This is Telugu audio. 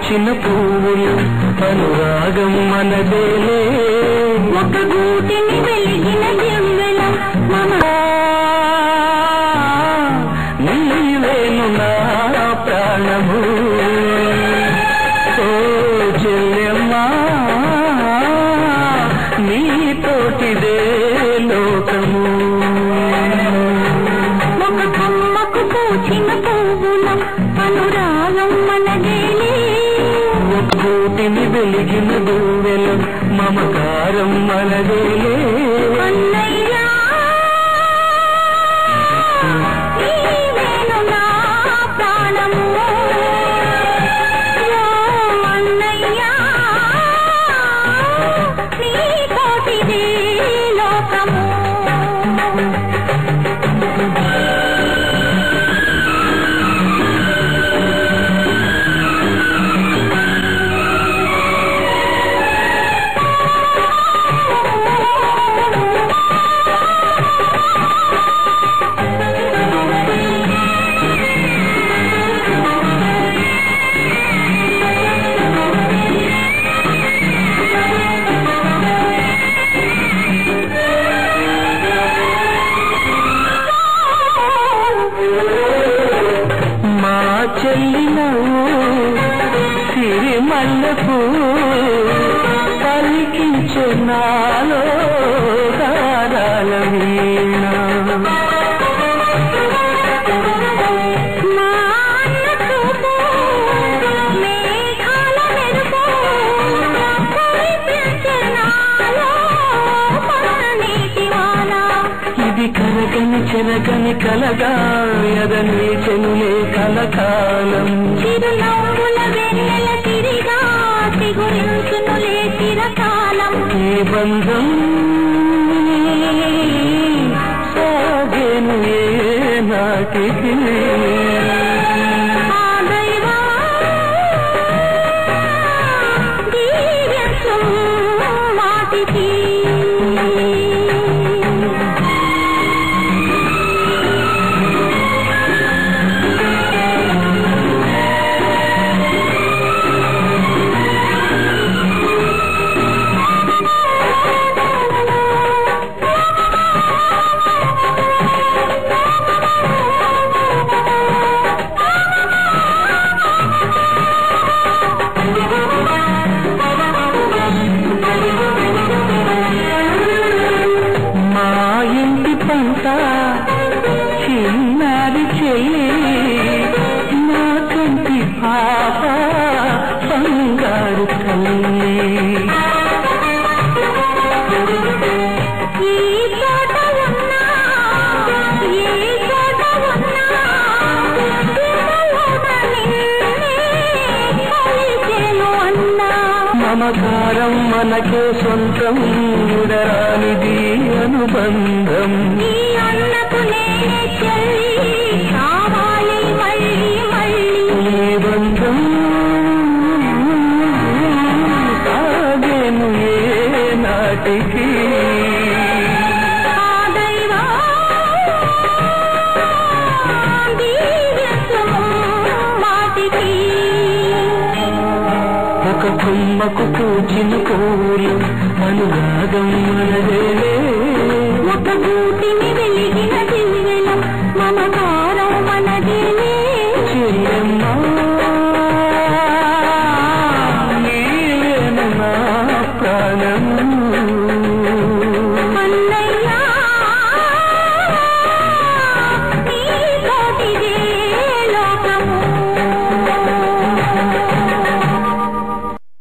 పూచిన పువ్వులు అనురాగం మనదేలే ఒక గూటిని వెలిగిన దివ్వెల మమ నీవేను నా ప్రాణము ఓ చెల్లెమ్మా నీతోటిదే లోకము ఒక కొమ్మకు పూచిన పువ్వుల అనురాగం మనదేలే ఒక గూటిని వెలిగిన దువ్వెల మమకారం మనదేలే అన్నయ్యా నీవేను నా ప్రాణము ఓ అన్నయ్యా నీతోటిదే లోకము మా చెల్లినవు సిరిమల్లపు పలికించే నాలో దారాల వీణ మా అన్న చూపు మేఘాల మెరుపు కురిపించే నాలో పన్నీటి వాన ఇది కరగని చెరగని కలగా ఎదని చెనులే కలకాలం చిరునవ్వుల వెన్నెల తిరిగా చిగురించునులే చిరకాలం ఈ బంధం సాగేను ఏ నాటికి ఆ దైవం దీవించు మాటికి మా ఇంటి పంట చిన్నారి చెల్లి నా కంటి పాప బంగారు తల్లి ఈ చోట ఉన్నా ఏ చోట ఉన్నా ఇతరుల నిన్నే కొలిచెను అన్నా మమకారం మనకే సొంతం విడరానిది అనుబంధం నీ అన్నకు నేనే చెల్లి కావాలి మళ్ళీ మళ్ళీ ఈ బంధం సాగేను ఏ నాటికి ఆ దైవం దీవించు మాటికి ఒక కొమ్మకు పూచిన పూలు అనురాగం మనదేలే ఒక